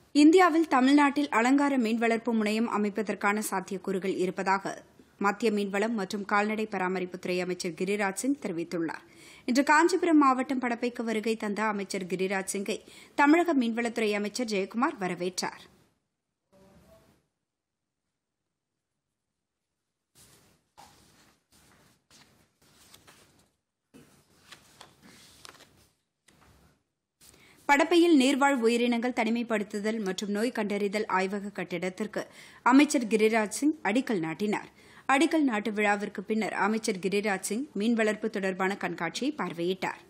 இந்தியாவில் தமிழ்நாட்டில் அலங்கார மீன் வளர்ப்பு முனையம் அமைப்பதற்கான சாத்தியக்கூறுகள் இருப்பதாக மத்திய மீன்வளம் மற்றும் கால்நடை பராமரிப்புத்துறை அமைச்சர் கிரிராஜ் சிங் தெரிவித்துள்ளார் இன்று காஞ்சிபுரம் மாவட்டம் படப்பைக்கு வருகை தந்த அமைச்சர் கிரிராஜ் சிங்கை தமிழக மீன்வளத்துறை அமைச்சர் ஜெயக்குமார் வரவேற்றார் படப்பையில் நீர்வாழ் உயிரினங்கள் தனிமைப்படுத்துதல் மற்றும் நோய் கண்டறிதல் ஆய்வக கட்டிடத்திற்கு அமைச்சர் கிரிராஜ் சிங் அடிக்கல் நாட்டினார் அடிக்கல் நாட்டு விழாவிற்கு பின்னர் அமைச்சர் கிரிராஜ் சிங் மீன் வளர்ப்பு தொடர்பான கண்காட்சியை பார்வையிட்டார்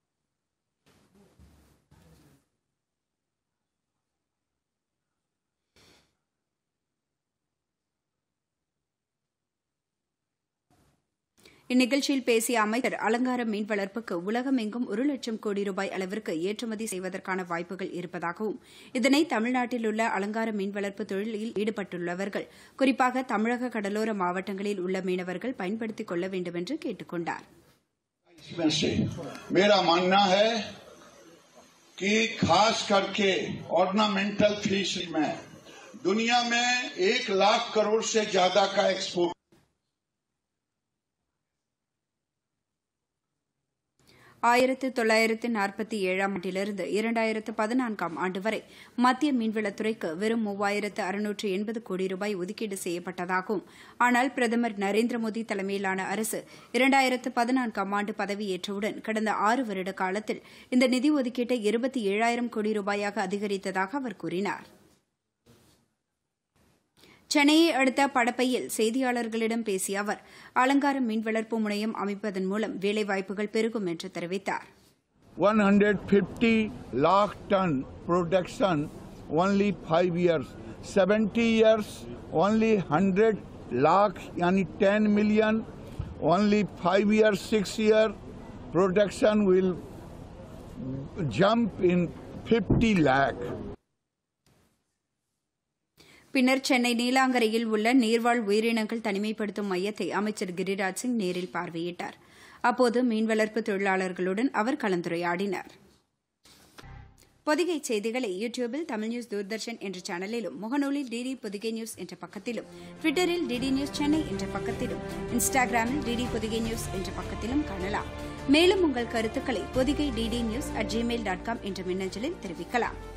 இந்நிகழ்ச்சியில் பேசிய அமைச்சர் அலங்கார மீன் வளர்ப்புக்கு உலகமெங்கும் ஒரு லட்சம் கோடி ரூபாய் அளவிற்கு ஏற்றுமதி செய்வதற்கான வாய்ப்புகள் இருப்பதாகவும் இதனை தமிழ்நாட்டில் உள்ள அலங்கார மீன் வளர்ப்பு தொழிலில் ஈடுபட்டுள்ளவர்கள் குறிப்பாக தமிழக கடலோர மாவட்டங்களில் உள்ள மீனவர்கள் பயன்படுத்திக் கொள்ள வேண்டும் என்று கேட்டுக் கொண்டார் इसमें से मेरा मानना है कि खास करके ऑर्नामेंटल फिशरी में दुनिया में एक लाख करोड़ से ज्यादा का एक्सपोर्ट ஆயிரத்து தொள்ளாயிரத்து நாற்பத்தி ஏழாம் ஆண்டிலிருந்து இரண்டாயிரத்து பதினான்காம் ஆண்டு வரை மத்திய மீன்வளத்துறைக்கு வெறும் மூவாயிரத்து அறுநூற்று எண்பது கோடி ரூபாய் ஒதுக்கீடு செய்யப்பட்டதாகவும் ஆனால் பிரதமர் நரேந்திர மோடி தலைமையிலான அரசு இரண்டாயிரத்து பதினான்காம் ஆண்டு பதவியேற்றவுடன் கடந்த ஆறு வருட காலத்தில் இந்த நிதி ஒதுக்கீட்டை இருபத்தி ஏழாயிரம் கோடி ரூபாயாக அதிகரித்ததாக அவர் கூறினார் சென்னையை அடுத்த படப்பையில் செய்தியாளர்களிடம் பேசிய அவர் அலங்கார மீன் வளர்ப்பு முனையம் அமைப்பதன் மூலம் வேலைவாய்ப்புகள் பெருகும் என்று தெரிவித்தார் 150 lakh ton production only 5 years 70 years only 100 lakh yani 10 million only 5 years 6 year production will jump in 50 lakh பின்னர் சென்னை நீலாங்கரையில் உள்ள நீர்வாழ் உயிரினங்கள் தனிமைப்படுத்தும் மையத்தை அமைச்சர் கிரிராஜ் சிங் நேரில் பார்வையிட்டார் அப்போது மீன் வளர்ப்பு தொழிலாளர்களுடன் அவர் கலந்துரையாடினார் பொதிகை செய்திகளை யூடியூபில் தமிழ் நியூஸ் தூர்தர்ஷன் என்ற சேனலிலும் முகநூலில் டிடி பொதிகை நியூஸ் என்ற பக்கத்திலும் ட்விட்டரில் டிடி நியூஸ் சென்னை என்ற பக்கத்திலும் இன்ஸ்டாகிராமில் டிடி பொதிகை நியூஸ் என்ற பக்கத்திலும் காணலாம் மேலும் உங்கள் கருத்துக்களை Podhigai DD news at Gmail dot com என்ற மின்னஞ்சலில் தெரிவிக்கலாம்